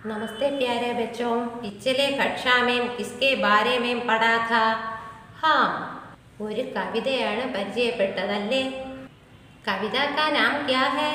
नमस्ते प्यारे बच्चों पिछले कक्षा में किसके बारे में पढ़ा था हाँ ഒരു കവിതയാണ് പരിചയപ്പെട്ടതല്ലേ കവിത കാ നാം ക്യാ ഹെ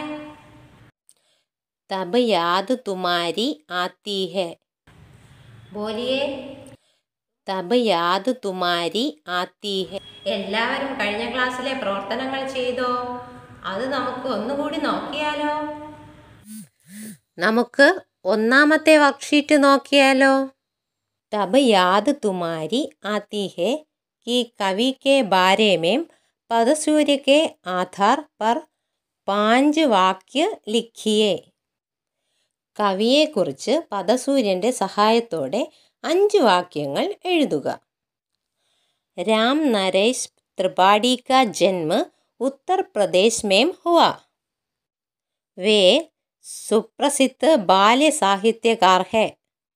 തബ് യാദ് തുമാരി ആത്തി ഹെ ബോലിയേ തബ് യാദ് തുമാരി ആത്തി ഹെ എല്ലാവരും കഴിഞ്ഞ ക്ലാസ്സിലെ പ്രവർത്തനങ്ങൾ ചെയ്തോ അത് നമുക്ക് ഒന്നുകൂടി നോക്കിയാലോ നമുക്ക് ഒന്നാമത്തെ വർക്ക്ഷീറ്റ് നോക്കിയാലോ तब याद तुम्हारी आती है कि कवि के बारे में पदसूर्य के आधार पर पांच വാക്യ ലിഖിയേ കവിയെക്കുറിച്ച് പദസൂര്യൻ്റെ സഹായത്തോടെ അഞ്ച് വാക്യങ്ങൾ എഴുതുക രാം നരേഷ് ത്രിപാഠി കാ ജന്മ ഉത്തർപ്രദേശ് മേം ഹുआ वे सुप्रसिद्ध बाल्य साहित्यकार है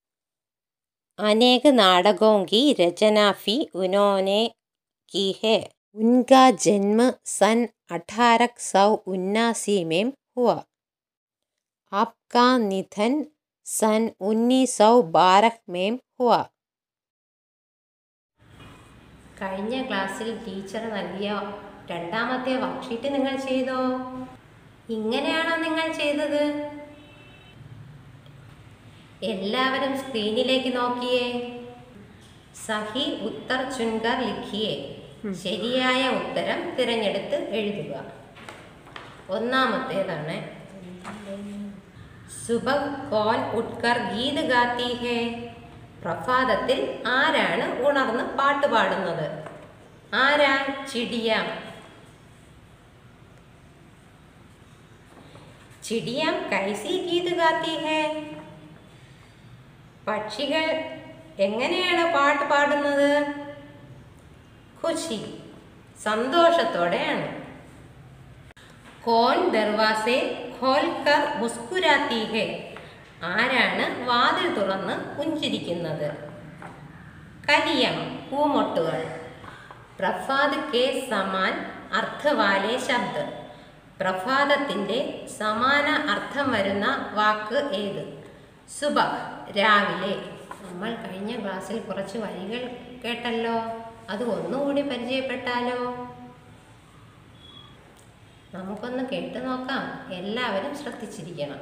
अनेक नाटकों की रचना भी उन्होंने की है उनका जन्म सन अठारह सौ उन्नासी में हुआ आपका निधन सन उन्नीस सौ बारह में हुआ കഴിഞ്ഞ ക്ലാസ്സിൽ ടീച്ചർ നൽകിയ രണ്ടാമത്തെ വർക്ക്ഷീറ്റ് നിങ്ങൾ ചെയ്തോ ഇങ്ങനെയാണോ നിങ്ങൾ ചെയ്തത് എല്ലാവരും സ്ക്രീനിലേക്ക് നോക്കിയേ സഹി ഉത്തർ ചുൻകർ ലിഖിയേ ശരിയായ ഉത്തരം തിരഞ്ഞെടുത്ത് എഴുതുക ഒന്നാമത്തേതാണ് സുബഹ് കോൻ ഉട്കർ ഗീത് ഗാത്തി ഹേ പ്രഭാതത്തിൽ ആരാണ് ഉണർന്ന് പാട്ട് പാടുന്നത് ആരാ ചിടിയ ചിടിയാം കൈസി ഗീത് ഗാത്തി ഹേ പക്ഷികൾ എങ്ങനെയാണ് പാട്ട് പാടുന്നത് ഖുഷി സന്തോഷത്തോടെയാണ് കോൺ ദർവാസെ ഖോൽക്കർ മുസ്കുരാത്തി ഹെ ആരാണ് വാതിൽ തുറന്ന് പുഞ്ചിരിക്കുന്നത് കലിയം പൂമൊട്ടുകൾ പ്രഭാത് കെ സമാൻ അർത്ഥവാലെ ശബ്ദ പ്രഭാതത്തിൻ്റെ സമാന അർത്ഥം വരുന്ന വാക്ക് ഏത് സുബഹ് രാവിലെ നമ്മൾ കഴിഞ്ഞ ക്ലാസ്സിൽ കുറച്ച് വരികൾ കേട്ടല്ലോ അത് ഒന്നുകൂടി പരിചയപ്പെട്ടാലോ നമുക്കൊന്ന് കേട്ടു നോക്കാം എല്ലാവരും ശ്രദ്ധിച്ചിരിക്കണം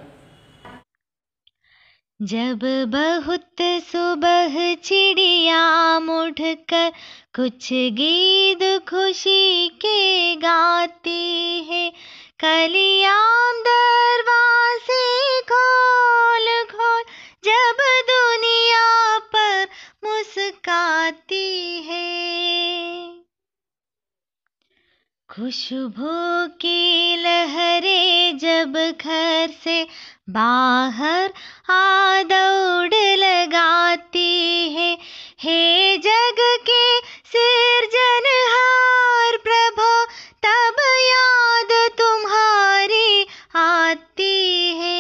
जब बहुत सुबह चिड़िया मुड़कर कुछ गीत खुशी के गाती है कलियाम दरवाजे खोल खोल जब दुनिया पर मुस्काती है खुशबू की लहरें जब घर से बाहर आ दौड़ लगाती है हे जग के सिरजनहार प्रभो तब याद तुम्हारी आती है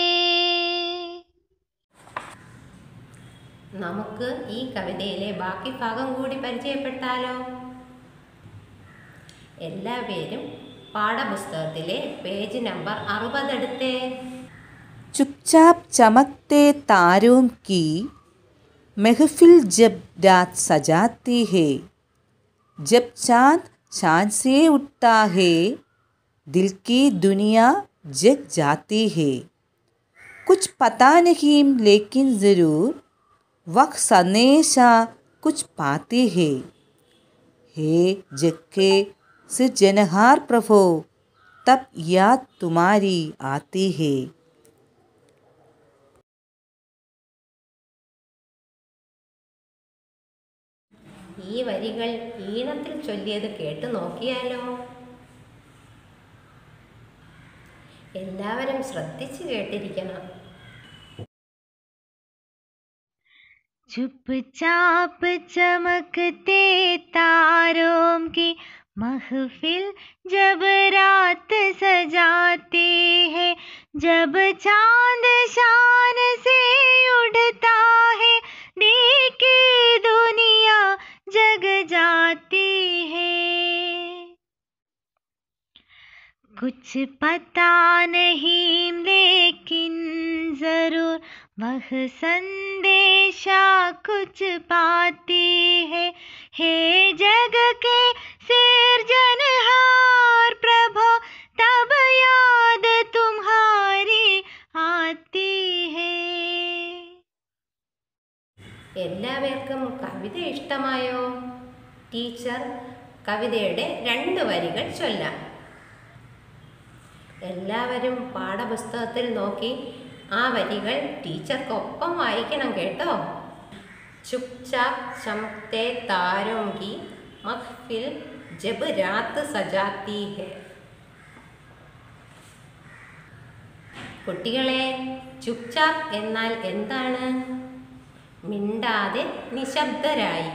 നമുക്ക് ഈ കവിതയിലെ ബാക്കി ഭാഗം കൂടി പരിചയപ്പെട്ടാലോ എല്ലാവരും പാഠപുസ്തകത്തിലെ പേജ് നമ്പർ അറുപത് എടുത്തേ चुपचाप चमकते तारों की महफिल जब रात सजाती है जब चांद चांद से उठता है दिल की दुनिया जग जाती है कुछ पता नहीं लेकिन ज़रूर वक्त सनेशा कुछ पाती है हे जग के सिरजनहार प्रभो तब याद तुम्हारी आती है ഈ വരികൾ ഈണത്തിൽ ചൊല്ലിയത് കേട്ടു നോക്കിയാലോ എല്ലാവരും ശ്രദ്ധിച്ചു കേട്ടിരിക്കണം चुपचाप चमकते तारों की महफिल जब रात सजाती है जब चांद शान से उड़ता है देखी दुनिया जग जाती है कुछ पता नहीं लेकिन जरूर वह संदेशा कुछ पाती है हे जग के सिरजनहार प्रभो तब याद तुम्हारी आती है എല്ലാവർക്കും കവിത ഇഷ്ടമായോ ടീച്ചർ കവിതയുടെ രണ്ട് വരികൾ ചൊല്ലാം എല്ലാവരും പാഠപുസ്തകത്തിൽ നോക്കി ആ വരികൾ ടീച്ചർക്കൊപ്പം വായിക്കണം കേട്ടോ ചുപ്ചാപ് ചമക്തെ താരോങ്കി മഹ്ഫിൽ ജബ് രാത്ത് സജാത്തി ഹെ കുട്ടികളെ ചുപ്ചാപ് എന്നാൽ എന്താണ് മിണ്ടാതെ നിശബ്ദരായി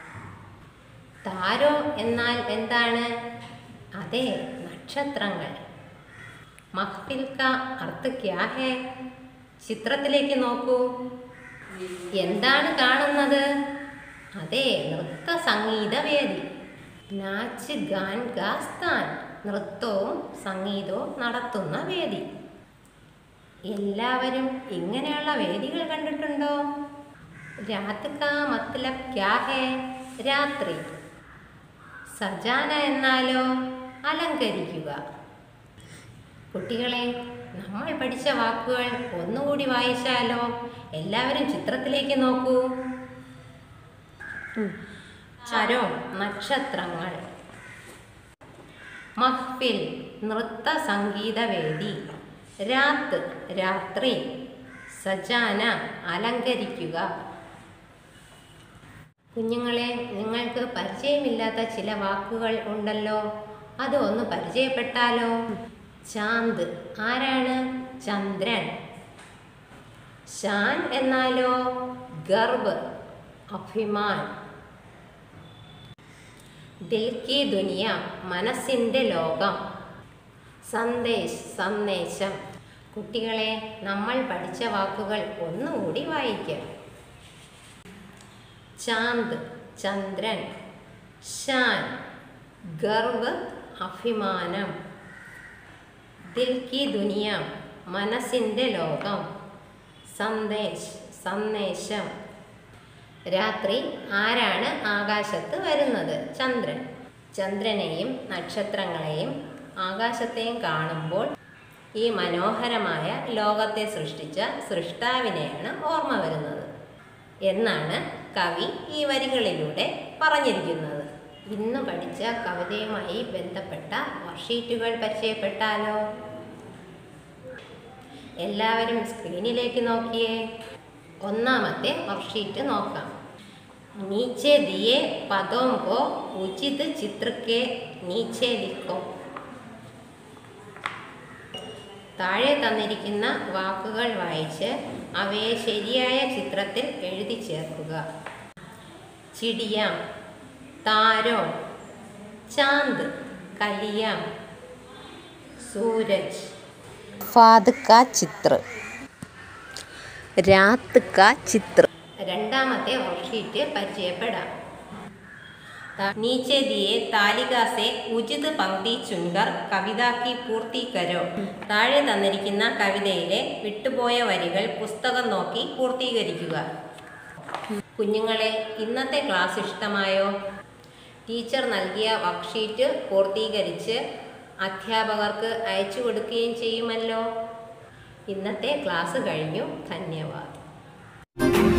താരോ എന്നാൽ എന്താണ് അതെ നക്ഷത്രങ്ങൾ മഹ്ഫിൽ കാ അർത്ഥ ക്യാ ഹേ ചിത്രത്തിലേക്ക് നോക്കൂ എന്താണ് കാണുന്നത് അതെ നൃത്ത സംഗീത വേദി നാച്ച് ഗാൻ ഗാസ്താൻ നൃത്തവും സംഗീതവും നടത്തുന്ന വേദി എല്ലാവരും ഇങ്ങനെയുള്ള വേദികൾ കണ്ടിട്ടുണ്ടോ രാത് കാ മത്ലബ് ക്യാ ഹേ രാത്രി സജാന എന്നാലോ അലങ്കരിക്കുക കുട്ടികളെ നമ്മൾ പഠിച്ച വാക്കുകൾ ഒന്നുകൂടി വായിച്ചാലോ എല്ലാവരും ചിത്രത്തിലേക്ക് നോക്കൂ ചരോ നക്ഷത്രങ്ങൾ മഹ്ഫിൽ നൃത്ത സംഗീതവേദി രാത്ത് രാത്രി സജാന അലങ്കരിക്കുക കുഞ്ഞുങ്ങളെ നിങ്ങൾക്ക് പരിചയമില്ലാത്ത ചില വാക്കുകൾ ഉണ്ടല്ലോ അത് ഒന്ന് പരിചയപ്പെട്ടാലോ ചാന്ത് ആരാണ് ചന്ദ്രൻ ഷാൻ എന്നാലോ ഗർവ് അഭിമാൻ ദിൽ കി ദുനിയ മനസ്സിൻ്റെ ലോകം സന്ദേശ് സന്ദേശം കുട്ടികളെ നമ്മൾ പഠിച്ച വാക്കുകൾ ഒന്നുകൂടി വായിക്കാം ചാന്ത് ചന്ദ്രൻ ഷാൻ ഗർവ് അഭിമാനം ദിൽ കി ദുനിയ മനസ്സിൻ്റെ ലോകം സന്ദേശ് സന്ദേശം രാത്രി ആരാണ് ആകാശത്ത് വരുന്നത് ചന്ദ്രൻ ചന്ദ്രനെയും നക്ഷത്രങ്ങളെയും ആകാശത്തെയും കാണുമ്പോൾ ഈ മനോഹരമായ ലോകത്തെ സൃഷ്ടിച്ച സൃഷ്ടാവിനെയാണ് ഓർമ്മ വരുന്നത് എന്നാണ് കവി ഈ വരികളിലൂടെ പറഞ്ഞിരിക്കുന്നത് ഇന്ന് പഠിച്ച കവിതയുമായി ബന്ധപ്പെട്ട വർഷീറ്റുകൾ പരിചയപ്പെട്ടാലോ എല്ലാവരും സ്ക്രീനിലേക്ക് നോക്കിയേ ഒന്നാമത്തെ വർഷീറ്റ് നോക്കാം നീച്ചെ ദിയെ പദം കോ ഉചിത് ചിത്രക്കെ നീച്ചെ ലിഖോ താഴെ തന്നിരിക്കുന്ന വാക്കുകൾ വായിച്ച് അവയെ ശരിയായ ചിത്രത്തിൽ എഴുതി ചേർക്കുക ചിടിയാം താരോ ചാന്ത് കലിയാം സൂരജ് ഫാദ് കാ ചിത്ര രാത്ത് കാ ചിത്ര രണ്ടാമത്തെ വർക്ക്ഷീറ്റ് പരിചയപ്പെടാം नीचे दिए താലിക സെ ഉചിത് പങ്ക്തി ചുൻകർ കവിത കി പൂർത്തി കരോ താഴെ തന്നിരിക്കുന്ന കവിതയിലെ വിട്ടുപോയ വരികൾ പുസ്തകം നോക്കി പൂർത്തീകരിക്കുക കുഞ്ഞുങ്ങളെ ഇന്നത്തെ ക്ലാസ് ഇഷ്ടമായോ ടീച്ചർ നൽകിയ വർക്ക്ഷീറ്റ് പൂർത്തീകരിച്ച് അധ്യാപകർക്ക് അയച്ചു കൊടുക്കുകയും ചെയ്യുമല്ലോ ഇന്നത്തെ ക്ലാസ് കഴിഞ്ഞു ധന്യവാദം